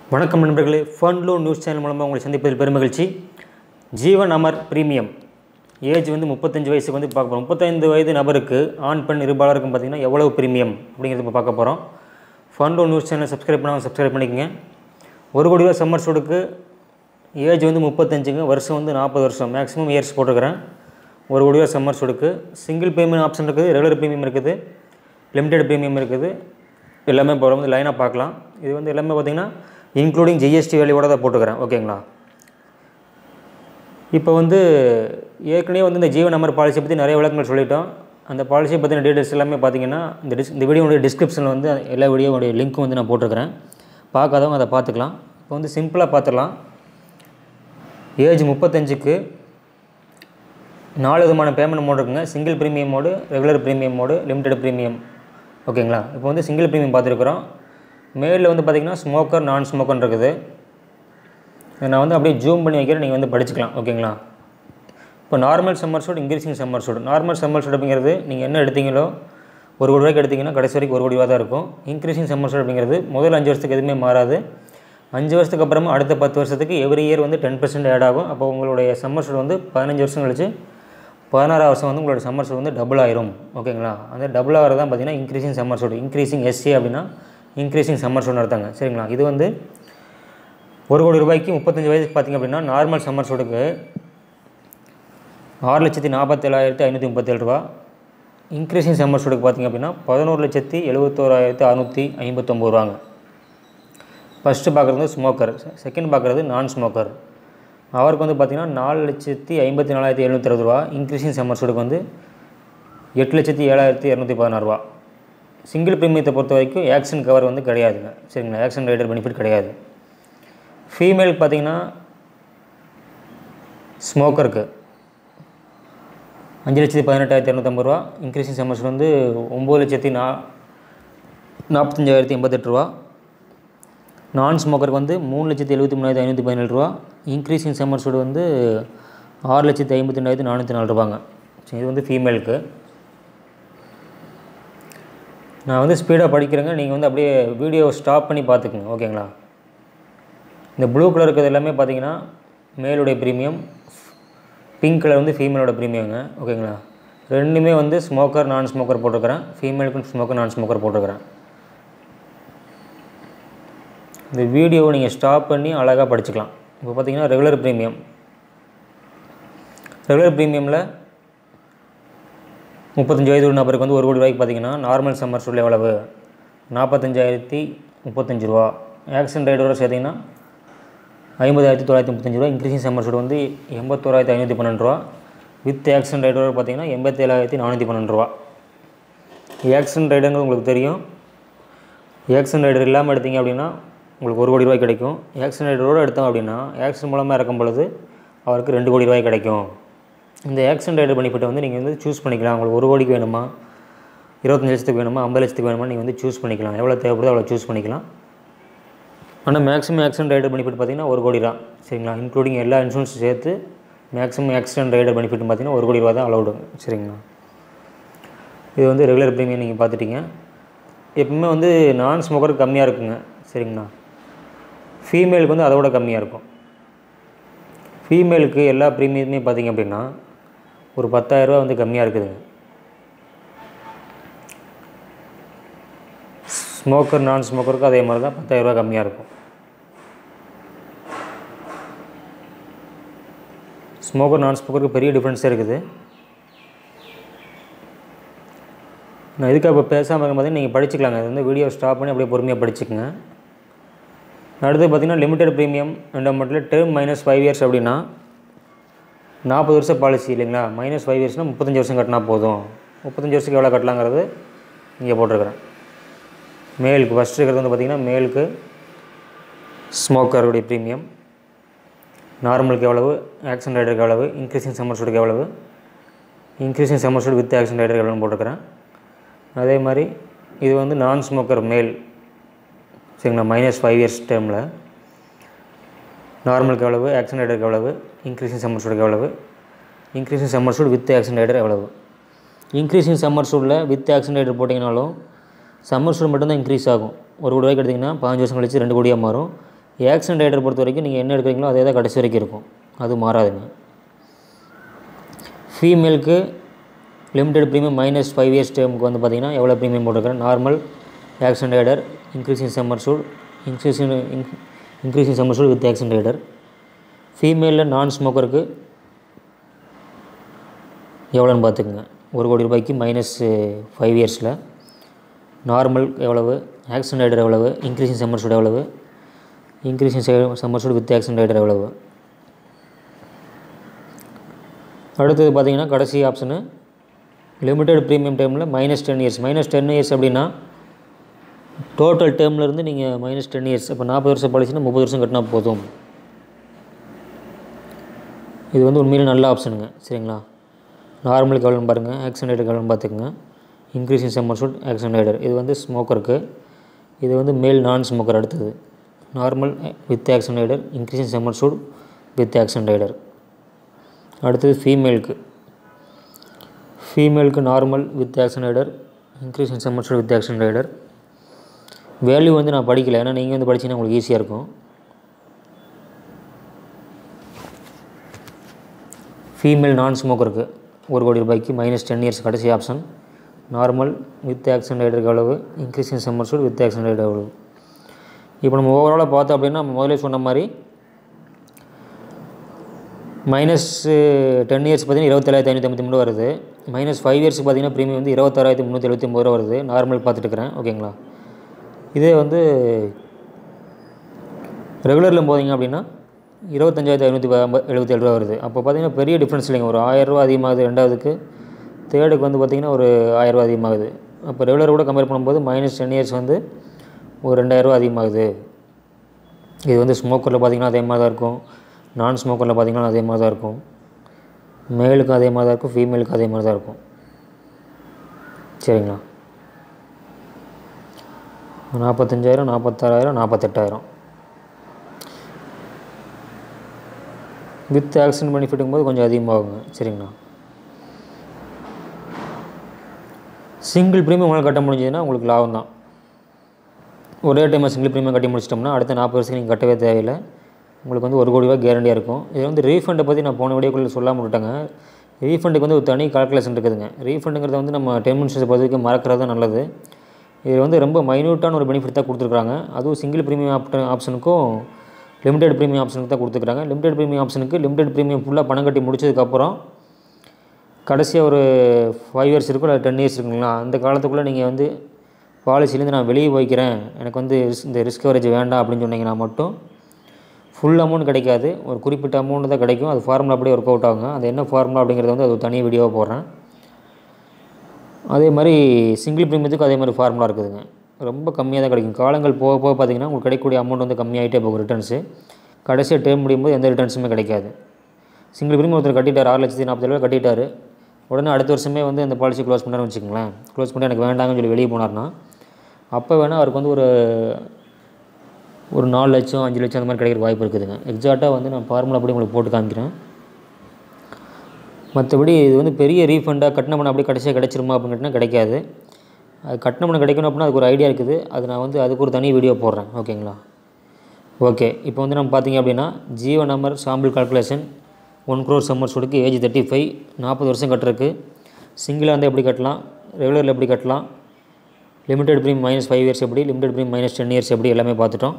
வணக்கம் நண்பர்களே ஃபன்லோ news channel மூலமாக உங்களை சந்திப்பதில் பெருமகிழ்ச்சி ஜீவன் அமர் பிரீமியம் ஏஜ் வந்து முப்பத்தஞ்சு வயசுக்கு வந்து பார்க்க போகிறோம் முப்பத்தைந்து வயது நபருக்கு ஆண் பெண் இருபாலருக்கும் பார்த்திங்கன்னா எவ்வளவு பிரீமியம் அப்படிங்கிறது இப்போ பார்க்க போகிறோம் ஃபன்லோ நியூஸ் சேனல் சப்ஸ்கிரைப் பண்ணாமல் சப்ஸ்கிரைப் பண்ணிக்கங்க ஒரு கோடி ரூபா சம்மர் சூடுக்கு ஏஜ் வந்து முப்பத்தஞ்சுங்க வருஷம் வந்து நாற்பது வருஷம் மேக்ஸிமம் இயர்ஸ் போட்டிருக்கிறேன் ஒரு கோடி ரூபா சம்மர் சூடுக்கு சிங்கிள் பேமெண்ட் ஆப்ஷன் இருக்குது ரெகுலர் ப்ரீமியம் இருக்குது லிமிடெட் ப்ரீமியம் இருக்குது எல்லாமே இப்போ வந்து லைனாக பார்க்கலாம் இது வந்து எல்லாமே பார்த்திங்கன்னா இன்க்ளூடிங் ஜிஎஸ்டி வேலையோட தான் போட்டுக்கிறேன் ஓகேங்களா இப்போ வந்து ஏற்கனவே வந்து இந்த ஜீவன் அமர் பாலிசி பற்றி நிறைய விளக்கங்கள் சொல்லிட்டோம் அந்த பாலிசியை பற்றின டீட்டெயில்ஸ் எல்லாமே பார்த்தீங்கன்னா இந்த டிஸ் இந்த வீடியோடைய டிஸ்கிரிப்ஷனில் வந்து எல்லா வீடியோவுடைய லிங்க்கும் வந்து நான் போட்டிருக்கிறேன் பார்க்காதவங்க அதை பார்த்துக்கலாம் இப்போ வந்து சிம்பிளாக பார்த்துடலாம் ஏஜ் முப்பத்தஞ்சுக்கு நாலு விதமான பேமெண்ட் மோடு இருக்குங்க single premium mode regular premium mode limited premium ஓகேங்களா இப்போ வந்து சிங்கிள் ப்ரீமியம் பார்த்துருக்குறோம் மேலில் வந்து பார்த்திங்கன்னா ஸ்மோக்கர் நான் ஸ்மோக்கர்னு இருக்குது இதை நான் வந்து அப்படியே ஜூம் பண்ணி வைக்கிறேன் நீங்கள் வந்து படிச்சுக்கலாம் ஓகேங்களா இப்போ normal sum assured increasing sum assured normal sum assured அப்படிங்கிறது நீங்கள் என்ன எடுத்தீங்களோ ஒரு கோடி ரூபாய்க்கு எடுத்தீங்கன்னா கடைசி வரைக்கும் ஒரு கோடி ரூபா தான் இருக்கும் இன்க்ரீசிங் சம்மர் சூட் அப்படிங்கிறது முதல் அஞ்சு வருஷத்துக்கு எதுவுமே மாறாது அஞ்சு வருஷத்துக்கு அப்புறமா அடுத்த பத்து வருஷத்துக்கு எவ்ரி இயர் வந்து டென் பர்சன்ட் ஆட் ஆகும் அப்போ உங்களுடைய சம்மர் சூட் வந்து பதினஞ்சு வருஷம் கழிச்சு பதினாறாவது வருஷம் வந்து உங்களோட சம்மர் சூட் வந்து டபுள் ஆயிரும் ஓகேங்களா அந்த டபுள் ஆகிறது தான் பார்த்தீங்கன்னா increasing sum assured increasing SC அப்படின்னா இன்க்ரீசிங் சம்மர் சூட் நடத்தாங்க சரிங்களா இது வந்து ஒரு கோடி ரூபாய்க்கு முப்பத்தஞ்சு வயதுக்கு பார்த்திங்க அப்படின்னா நார்மல் சம்மர் சூட்டுக்கு ஆறு லட்சத்தி நாற்பத்தேழாயிரத்தி ஐநூற்றி முப்பத்தேழு ரூபா இன்க்ரீசிங் சம்மர் சூட்டுக்கு பார்த்திங்க அப்படின்னா பதினோரு லட்சத்தி எழுபத்தோராயிரத்தி அறநூற்றி ஐம்பத்தொம்பது ரூபாங்க ஃபஸ்ட்டு பார்க்குறது ஸ்மோக்கர் செகண்ட் பார்க்குறது நான் ஸ்மோக்கர் அவருக்கு வந்து பார்த்திங்கன்னா நாலு லட்சத்தி ஐம்பத்தி நாலாயிரத்தி எழுநூற்றி அறுபது ரூபா இன்க்ரீசிங் சம்மர் சூட்டுக்கு வந்து எட்டு லட்சத்தி ஏழாயிரத்தி இரநூத்தி பதினாறு ரூபா சிங்கிள் ப்ரீமியத்தை பொறுத்த வரைக்கும் ஆக்ஷன் கவர் வந்து கிடையாதுங்க சரிங்களா ஆக்ஷன் ரைடர் பெனிஃபிட் கிடையாது ஃபீமேல் பார்த்தீங்கன்னா ஸ்மோக்கருக்கு அஞ்சு லட்சத்தி பதினெட்டாயிரத்தி இரநூத்தம்பது ரூபா இன்க்ரீசிங் சம்மர்ஸ் வந்து ஒம்பது லட்சத்தி நா நாற்பத்தஞ்சாயிரத்தி எண்பத்தெட்டு ரூபா நான் ஸ்மோக்கருக்கு வந்து மூணு லட்சத்தி எழுபத்தி மூணாயிரத்தி ஐநூற்றி பதினேழு ரூபா இன்க்ரீசிங் சம்மர்ஸோடு வந்து ஆறு லட்சத்தி ஐம்பத்தி ரெண்டாயிரத்தி நானூற்றி நாலு ரூபாங்க சரி இது வந்து ஃபீமேலுக்கு நான் வந்து ஸ்பீடாக படிக்கிறேங்க நீங்கள் வந்து அப்படியே வீடியோ ஸ்டாப் பண்ணி பார்த்துக்குங்க ஓகேங்களா இந்த ப்ளூ கலர் இருக்கிறது எல்லாமே பார்த்தீங்கன்னா மேலுடைய ப்ரீமியம் பிங்க் கலர் வந்து ஃபீமேலோட ப்ரீமியங்க ஓகேங்களா ரெண்டுமே வந்து ஸ்மோக்கர் நான் ஸ்மோக்கர் போட்டிருக்கிறேன் ஃபீமேலுக்கும் ஸ்மோக்கர் நான் ஸ்மோக்கர் போட்டிருக்கிறேன் இந்த வீடியோவை நீங்கள் ஸ்டாப் பண்ணி அழகாக படிச்சுக்கலாம் இப்போ பார்த்தீங்கன்னா ரெகுலர் ப்ரீமியம் ரெகுலர் ப்ரீமியமில் முப்பத்தஞ்சு வயது உள்ள நபருக்கு வந்து ஒரு கோடி ரூபாய்க்கு பார்த்தீங்கன்னா நார்மல் சம்மர் சூழல் எவ்வளவு நாற்பத்தஞ்சாயிரத்தி முப்பத்தஞ்சு ரூபா ஆக்ஷன் ரைடரோட சேர்த்திங்கன்னா ஐம்பதாயிரத்தி தொள்ளாயிரத்தி முப்பத்தஞ்சு ரூபா இன்க்ரீசிங் சம்மர் சூட் வந்து எண்பத்தோராயிரத்தி ஐநூற்றி பன்னெண்டு ரூபா வித் ஆக்ஷன் ரைடரோட பார்த்தீங்கன்னா எண்பத்தேழாயிரத்தி நானூற்றி பன்னெண்டு ரூபா ஆக்ஷன் ரைடருங்கிறது உங்களுக்கு தெரியும் ஆக்ஷன் ரைடர் இல்லாமல் எடுத்தீங்க அப்படின்னா உங்களுக்கு ஒரு கோடி ரூபாய் கிடைக்கும் ஆக்ஷன் ரைடரோடு எடுத்தோம் அப்படின்னா ஆக்ஷன் மூலமாக இறக்கும் பொழுது அவருக்கு ரெண்டு கோடி ரூபாய் கிடைக்கும் இந்த ஆக்ஷன் ரைடர் பெனிஃபிட்டை வந்து நீங்கள் வந்து சூஸ் பண்ணிக்கலாம் உங்களுக்கு ஒரு கோடிக்கு வேணுமா இருபத்தஞ்சு லட்சத்துக்கு வேணுமா ஐம்பது லட்சத்துக்கு வேணுமா நீங்கள் வந்து சூஸ் பண்ணிக்கலாம் எவ்வளோ தேவைப்படுதோ அவ்வளோ சூஸ் பண்ணிக்கலாம் ஆனால் மேக்ஸிமம் ஆக்சிடென்ட் ரைடர் பெனிஃபிட் பார்த்தீங்கன்னா ஒரு கோடி தான் சரிங்களா இன்க்ளூடிங் எல்லா இன்சூரன்ஸ் சேர்த்து மேக்ஸிமம் ஆக்சிடென்ட் ரைடர் பெனிஃபிட் பார்த்தீங்கன்னா ஒரு கோடி ரூபா தான் அலௌடுங்க சரிங்களா இது வந்து ரெகுலர் ப்ரீமியம் நீங்கள் பார்த்துட்டீங்க எப்பவுமே வந்து நான் ஸ்மோக்கருக்கு கம்மியாக இருக்குங்க சரிங்களா ஃபீமேலுக்கு வந்து அதோட கம்மியாக இருக்கும் ஃபீமேலுக்கு எல்லா ப்ரீமியமே பார்த்தீங்க அப்படின்னா ஒரு பத்தாயிரரூபா வந்து கம்மியாக இருக்குதுங்க ஸ்மோக்கர் நான் ஸ்மோக்கருக்கும் அதே மாதிரி தான் பத்தாயிரரூபா கம்மியாக இருக்கும் ஸ்மோக்கர் நான் ஸ்மோக்கருக்கு பெரிய டிஃப்ரென்ஸே இருக்குது நான் இதுக்காக இப்போ பேசாமல் இருக்கும் போது நீங்கள் படிச்சுக்கலாங்க இது வந்து வீடியோ ஸ்டாப் பண்ணி அப்படியே பொறுமையாக படிச்சுக்கோங்க அடுத்து பார்த்திங்கன்னா லிமிடெட் ப்ரீமியம் ரெண்டாம் டேர்ம் மைனஸ் ஃபைவ் இயர்ஸ் அப்படின்னா நாற்பது வருஷம் பாலிசி இல்லைங்களா மைனஸ் ஃபைவ் இயர்ஸ்னால் முப்பத்தஞ்சு வருஷம் கட்டினா போதும் முப்பத்தஞ்சு வருஷத்துக்கு எவ்வளோ கட்டலாங்கிறது இங்கே போட்டிருக்கிறேன் மேலுக்கு ஃபஸ்ட் இருக்கிறது வந்து பார்த்திங்கன்னா மேலுக்கு ஸ்மோக்கருடைய ப்ரீமியம் நார்மலுக்கு எவ்வளவு ஆக்ஷன் ரைடருக்கு எவ்வளவு இன்க்ரீசிங் சம்மர் சூட்டுக்கு எவ்வளவு increasing sum assured with action ரைடருக்கு எவ்வளோன்னு போட்டிருக்கிறேன் அதே மாதிரி இது வந்து நான் ஸ்மோக்கர் மேல் சரிங்களா மைனஸ் ஃபைவ் இயர்ஸ் டேர்மில் நார்மலுக்கு எவ்வளவு ஆக்ஷன் ரைடருக்கு எவ்வளவு இன்க்ரீசிங் சம்மர் சூட்டுக்கு எவ்வளவு increasing sum assured with accident rider எவ்வளவு இன்க்ரீசிங் சம்மர் சூட்டில் வித் ஆக்ஷன் ரைடர் போட்டிங்கனாலும் சம்மர் சூட் மட்டும்தான் இன்க்ரீஸ் ஆகும் ஒரு கோடி ரூபாய்க்கு எடுத்திங்கன்னா பதினஞ்சு வருஷம் கழிச்சு ரெண்டு கோடியாக மாறும் ஆக்சிடென்ட் ரைடர் பொறுத்த வரைக்கும் நீங்கள் என்ன எடுக்கிறீங்களோ அதே தான் கடைசி வரைக்கும் இருக்கும் அது மாறாதுங்க ஃபீமேலுக்கு limited premium minus five years டேமுக்கு வந்து பார்த்தீங்கன்னா எவ்வளோ ப்ரீமியம் போட்டிருக்கிறேன் normal accident rider increasing sum assured increasing increasing sum assured with accident rider ஃபீமேலில் நான் ஸ்மோக்கருக்கு எவ்வளோன்னு பார்த்துக்குங்க ஒரு கோடி ரூபாய்க்கு மைனஸ் ஃபைவ் இயர்ஸில் நார்மல் எவ்வளவு ஆக்சிடென்ட் ரைடர் எவ்வளவு இன்க்ரீசிங் சம்மர் சூட் எவ்வளவு increasing sum assured with accident rider எவ்வளவு அடுத்தது பார்த்தீங்கன்னா கடைசி ஆப்ஷனு லிமிட்டெட் ப்ரீமியம் டேர்மில் minus ten years minus ten years அப்படின்னா டோட்டல் டேர்ம்லேருந்து நீங்கள் மைனஸ் டென் இயர்ஸ் இப்போ நாற்பது வருஷம் பாலிசினா முப்பது வருஷம் கட்டினா போதும் இது வந்து உண்மையிலே நல்ல ஆப்ஷனுங்க சரிங்களா நார்மலுக்கு எவ்வளோன்னு பாருங்கள் ஆக்சிடென்ட் ரைடருக்கு எவ்வளோன்னு பார்த்துக்குங்க increasing sum assured accident rider இது வந்து ஸ்மோக்கருக்கு இது வந்து மேல் நான் ஸ்மோக்கர் அடுத்தது normal with accident rider increasing sum assured with accident rider அடுத்தது ஃபீமேலுக்கு ஃபீமேலுக்கு normal with accident rider increasing sum assured with accident rider value வந்து நான் படிக்கல ஏன்னா நீங்கள் வந்து படிச்சீங்கன்னா உங்களுக்கு ஈஸியாக இருக்கும் ஃபீமேல் நான் ஸ்மோக்கருக்கு ஒரு கோடி ரூபாய்க்கு மைனஸ் டென் இயர்ஸ் கடைசி ஆப்ஷன் நார்மல் வித் ஆக்ஷன் ரைடருக்கு எவ்வளவு increasing sum assured with accident rider எவ்வளவு இப்போ நம்ம ஓவராலாக பார்த்தோம் அப்படின்னா நம்ம முதல்ல சொன்ன மாதிரி மைனஸ் டென் இயர்ஸ் பார்த்தீங்கன்னா இருபத்தேழாயிரத்தி ஐநூற்றி ஐம்பத்தி மூணு வருது மைனஸ் ஃபைவ் இயர்ஸ் பார்த்தீங்கன்னா ப்ரீமியம் வந்து இருபத்தாறாயிரத்தி முந்நூற்றி எழுபத்தி ஒம்பது ரூபா வருது நார்மல் பார்த்துட்டு இருக்கிறேன் ஓகேங்களா இதே வந்து ரெகுலரில் போதீங்க அப்படின்னா இருபத்தஞ்சாயிரத்தி ஐநூற்றி எழுபத்தேழு ரூபா வருது அப்போ பார்த்தீங்கன்னா பெரிய டிஃப்ரென்ஸ் இல்லைங்க ஒரு ஆயிரரூவா அதிகமாகுது ரெண்டாவதுக்கு தேர்டுக்கு வந்து பார்த்திங்கன்னா ஒரு ஆயிரரூவா அதிகமாகுது அப்போ ரெகுலர் கூட கம்பேர் பண்ணும்போது மைனஸ் டென் இயர்ஸ் வந்து ஒரு ரெண்டாயிரரூவா அதிகமாகுது இது வந்து ஸ்மோக்கரில் பார்த்திங்கன்னா அதே மாதிரி தான் இருக்கும் நான் ஸ்மோக்கரில் பார்த்திங்கன்னா அதே மாதிரி தான் இருக்கும் மேலுக்கும் அதே மாதிரி தான் இருக்கும் ஃபீமேலுக்கும் அதே மாதிரி தான் இருக்கும் சரிங்களா நாற்பத்தஞ்சாயிரம் நாற்பத்தாறாயிரம் நாற்பத்தெட்டாயிரம் வித் ஆக்சிடென்ட் பெனிஃபிட்டுங்கும் போது கொஞ்சம் அதிகமாகுங்க சரிங்களா சிங்கிள் ப்ரீமியம் உங்களால் கட்ட முடிஞ்சதுன்னா உங்களுக்கு லாபம் தான் ஒரே டைமாக சிங்கிள் ப்ரீமியம் கட்டி முடிச்சிட்டோம்னா அடுத்த நாற்பது வருஷத்துக்கு நீங்கள் கட்டவே தேவையில்லை உங்களுக்கு வந்து ஒரு கோடி ரூபாய் கேரண்டியாக இருக்கும் இது வந்து ரீஃபண்டை பற்றி நான் போன வீடியோக்குள்ளே சொல்லாமல் விட்டுட்டேங்க ரீஃபண்டுக்கு வந்து ஒரு தனி கால்குலேஷன் இருக்குதுங்க ரீஃபண்டுங்கிறது வந்து நம்ம டென் மினிட்ஸை பொறுத்த மறக்கிறது தான் நல்லது இது வந்து ரொம்ப மைன்யூட்டான ஒரு பெனிஃபிட் தான் கொடுத்துருக்காங்க அதுவும் சிங்கிள் ப்ரீமியம் ஆப்ஷன் ஆப்ஷனுக்கும் லிமிடெட் ப்ரீமியம் ஆப்ஷனுக்கு தான் கொடுத்துருக்காங்க லிமிடெட் ப்ரீமியம் ஆப்ஷனுக்கு லிமிடெட் ப்ரீமியம் ஃபுல்லாக பணம் கட்டி முடிச்சதுக்கப்புறம் கடைசியாக ஒரு ஃபைவ் இயர்ஸ் இருக்கும் இல்லை டென் இயர்ஸ் இருக்குங்களா அந்த காலத்துக்குள்ளே நீங்கள் வந்து பாலிசிலேருந்து நான் வெளியே போய்க்கிறேன் எனக்கு வந்து ரிஸ்- இந்த ரிஸ்க் கவரேஜ் வேண்டாம் அப்படின்னு சொன்னீங்கன்னா மட்டும் ஃபுல் அமௌண்ட் கிடைக்காது ஒரு குறிப்பிட்ட அமௌண்ட் தான் கிடைக்கும் அது ஃபார்முலா அப்படியே ஒர்க் அவுட் ஆகுங்க அது என்ன ஃபார்முலா அப்படிங்கிறது வந்து அது ஒரு தனி வீடியோவாக போடுறேன் அதே மாதிரி சிங்கிள் ப்ரீமியத்துக்கு அதே மாதிரி ஃபார்முலா இருக்குதுங்க ரொம்ப கம்மியாக தான் கிடைக்கும் காலங்கள் போக போக பார்த்தீங்கன்னா உங்களுக்கு கிடைக்கக்கூடிய அமௌண்ட் வந்து கம்மியாகிட்டே போகும் ரிட்டர்ன்ஸு கடைசியாக டேர்ம் முடியும் போது எந்த ரிட்டர்ன்ஸுமே கிடைக்காது சிங்கிள் ப்ரீமியம் ஒருத்தர் கட்டிட்டார் ஆறு லட்சத்தி நாற்பது ரூபா கட்டிட்டார் உடனே அடுத்த வருஷமே வந்து அந்த பாலிசி க்ளோஸ் பண்ணாருன்னு வச்சுக்கோங்களேன் க்ளோஸ் பண்ணி எனக்கு வேண்டாங்கன்னு சொல்லி வெளியே போனார்னா அப்போ வேணால் அவருக்கு வந்து ஒரு ஒரு நாலு லட்சம் அஞ்சு லட்சம் அந்த மாதிரி கிடைக்கிற வாய்ப்பு இருக்குதுங்க எக்ஸாக்டாக வந்து நான் ஃபார்முலா அப்படி உங்களுக்கு போட்டு காமிக்கிறேன் மற்றபடி இது வந்து பெரிய ரீஃபண்டாக கட்டின பணம் அப்படியே கடைசியாக கிடைச்சிருமா அப்படின்னு கேட்டிங்கன்னா கிடைக்காது அது கட்டின பணம் கிடைக்கணும் அப்படின்னா அதுக்கு ஒரு ஐடியா இருக்குது அது நான் வந்து அதுக்கு ஒரு தனி வீடியோ போடுறேன் ஓகேங்களா ஓகே இப்போ வந்து நம்ம பார்த்தீங்க அப்படின்னா ஜீவ number sample calculation one crore சம்மர் சூடுக்கு ஏஜ் தேர்ட்டி ஃபைவ் நாற்பது வருஷம் கட்டுறதுக்கு சிங்கிளாக இருந்தால் எப்படி கட்டலாம் ரெகுலரில் எப்படி கட்டலாம் limited premium minus five years எப்படி limited premium minus ten years எப்படி எல்லாமே பார்த்துட்டோம்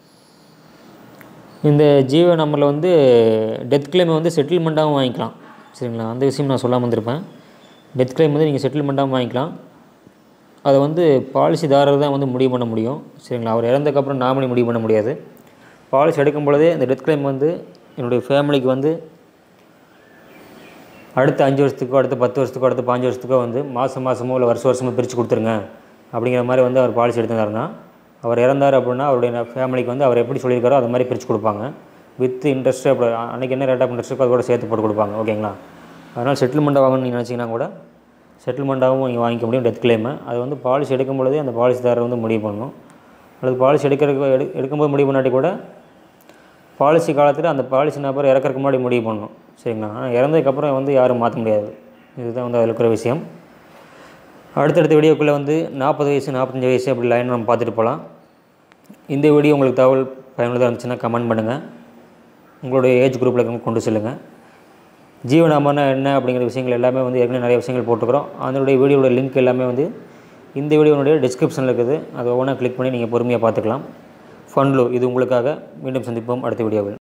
இந்த ஜீவ நம்பரில் வந்து டெத் கிளைமை வந்து செட்டில்மெண்ட்டாகவும் வாங்கிக்கலாம் சரிங்களா அந்த விஷயம் நான் சொல்லாமல் வந்திருப்பேன் டெத் கிளைம் வந்து நீங்கள் செட்டில்மெண்ட்டாகவும் வாங்கிக்கலாம் அதை வந்து பாலிசிதாரர் தான் வந்து முடிவு பண்ண முடியும் சரிங்களா அவர் இறந்ததுக்கப்புறம் நாமினி முடிவு பண்ண முடியாது பாலிசி எடுக்கும் பொழுதே இந்த டெத் கிளைம் வந்து என்னுடைய ஃபேமிலிக்கு வந்து அடுத்த அஞ்சு வருஷத்துக்கோ அடுத்த பத்து வருஷத்துக்கோ அடுத்த பாஞ்சு வருஷத்துக்கோ வந்து மாதம் மாதமோ இல்லை வருஷம் வருஷமோ பிரித்து கொடுத்துருங்க அப்படிங்கிற மாதிரி வந்து அவர் பாலிசி எடுத்திருந்தாருன்னா அவர் இறந்தார் அப்படின்னா அவருடைய ஃபேமிலிக்கு வந்து அவர் எப்படி சொல்லியிருக்காரோ அது மாதிரி பிரித்து கொடுப்பாங்க வித் இன்ட்ரெஸ்ட் அப்படி அன்றைக்கி என்ன ரேட் ஆஃப் இன்ட்ரெஸ்ட் இருக்கோ அது கூட சேர்த்து போட்டு கொடுப்பாங்க ஓகேங்களா அதனால் செட்டில்மெண்ட்டாக வாங்கணும்னு நீங்கள் நினச்சிங்கன்னா கூட செட்டில்மெண்ட்டாகவும் நீங்கள் வாங்கிக்க முடியும் டெத் கிளைமை அது வந்து பாலிசி எடுக்கும் பொழுதே அந்த பாலிசிதாரர் வந்து முடிவு பண்ணணும் அல்லது பாலிசி எடுக்கிறதுக்கு எடு எடுக்கும்போது முடிவு பண்ணாட்டி கூட பாலிசி காலத்தில் அந்த பாலிசி நபர் இறக்கறதுக்கு முன்னாடி முடிவு பண்ணணும் சரிங்களா ஆனால் இறந்ததுக்கப்புறம் வந்து யாரும் மாற்ற முடியாது இதுதான் வந்து அதில் இருக்கிற விஷயம் அடுத்தடுத்த வீடியோக்குள்ளே வந்து நாற்பது வயசு நாற்பத்தஞ்சு வயசு அப்படி லைன் நம்ம பார்த்துட்டு போகலாம் இந்த வீடியோ உங்களுக்கு தகவல் பயனுள்ளதாக இருந்துச்சுன்னா கமெண்ட் பண்ணுங்கள் உங்களுடைய ஏஜ் குரூப்பில் கொண்டு செல்லுங்கள் ஜீவனாமனா என்ன அப்படிங்கிற விஷயங்கள் எல்லாமே வந்து ஏற்கனவே நிறைய விஷயங்கள் போட்டுக்கிறோம் அதனுடைய வீடியோட லிங்க் எல்லாமே வந்து இந்த வீடியோனுடைய டிஸ்கிரிப்ஷனில் இருக்குது அதை ஒவ்வொன்றா கிளிக் பண்ணி நீங்கள் பொறுமையாக பார்த்துக்கலாம் ஃபன்லோ இது உங்களுக்காக மீண்டும் சந்திப்போம் அடுத்த வீடியோவில்